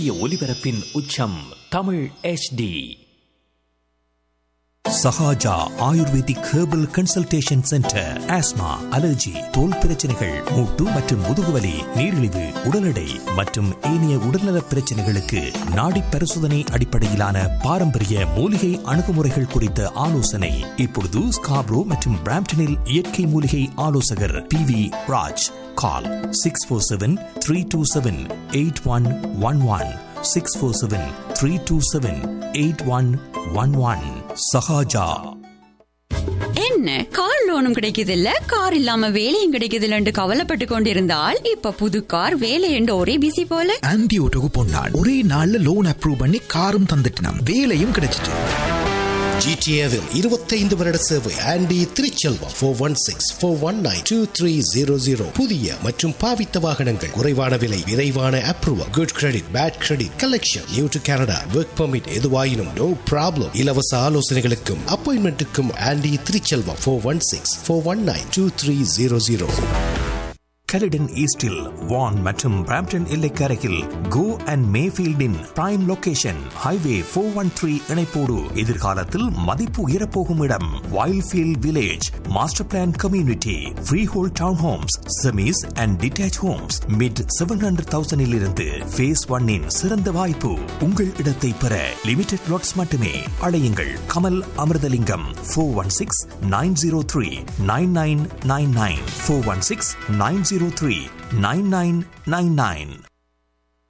சூரிய ஒளிபரப்பின் உச்சம் Tamil HD Sahaja ayurvedic herbal consultation centre asthma allergy தோல் பிரச்சனைகள் மூட்டு மற்றும் முதுகுவலி நீரிழிவு உடல் எடை மற்றும் ஏனைய உடல்நலப் பிரச்சனைகளுக்கு நாடி பரிசோதனை அடிப்படையிலான பாரம்பரிய மூலிகை அணுகுமுறைகள் குறித்த ஆலோசனை இப்பொழுது ஸ்காப்ரோ மற்றும் பிராம்டனில் இயற்கை மூலிகை ஆலோசகர் P V Raj call six four seven three two seven eight one one one six four seven three two seven eight one one one Sahaja என்ன கார் லோனும் கிடைக்குதில்ல கார் இல்லாம வேலையும் கிடைக்குதில்லன்னு கவலைப்பட்டு கொண்டிருந்தால் இப்ப புது கார் வேலை என்று ஒரே பிசி போல ஆன்டி ஓட்டோக்கு பொன்னாள் ஒரே நாள்ல லோன் அப்ரூவ் பண்ணி காரும் தந்துட்டினாம் வேலையும் கிடைச்சிட்டு ஜிடிஏவில் இருபத்தைந்து வருட சேவை Andy Thiruchelvam four one six four one nine two three zero zero புதிய மற்றும் பாவித்த வாகனங்கள் குறைவான விலை விரைவான approval good credit bad credit collection new to Canada work permit எதுவாயினும் நோ ப்ராப்ளம் இலவச ஆலோசனைகளுக்கும் அப்பாயின்மெண்ட்டுக்கும் Andy Thiruchelvam four one six four one nine two three zero zero Caledon ஈஸ்டில் வான் மற்றும் பிராம்டன் எல்லைக்கரையில் கோ அண்ட் மேஃபீல்டின் prime location highway four one three இணைப்போடு எதிர்காலத்தில் மதிப்பு உயரப்போகும் இடம் Wildfield village master plan community freehold town homes semis and detach homes mid seven hundred தௌசண்டில் இருந்து ஃபேஸ் ஒன்னின் சிறந்த வாய்ப்பு உங்கள் இடத்தை பெற லிமிடெட் லாட்ஸ் மட்டுமே அழையுங்கள் Kamal Amirthalingam four one six nine zero three nine nine nine nine four one six nine zero three nine nine nine nine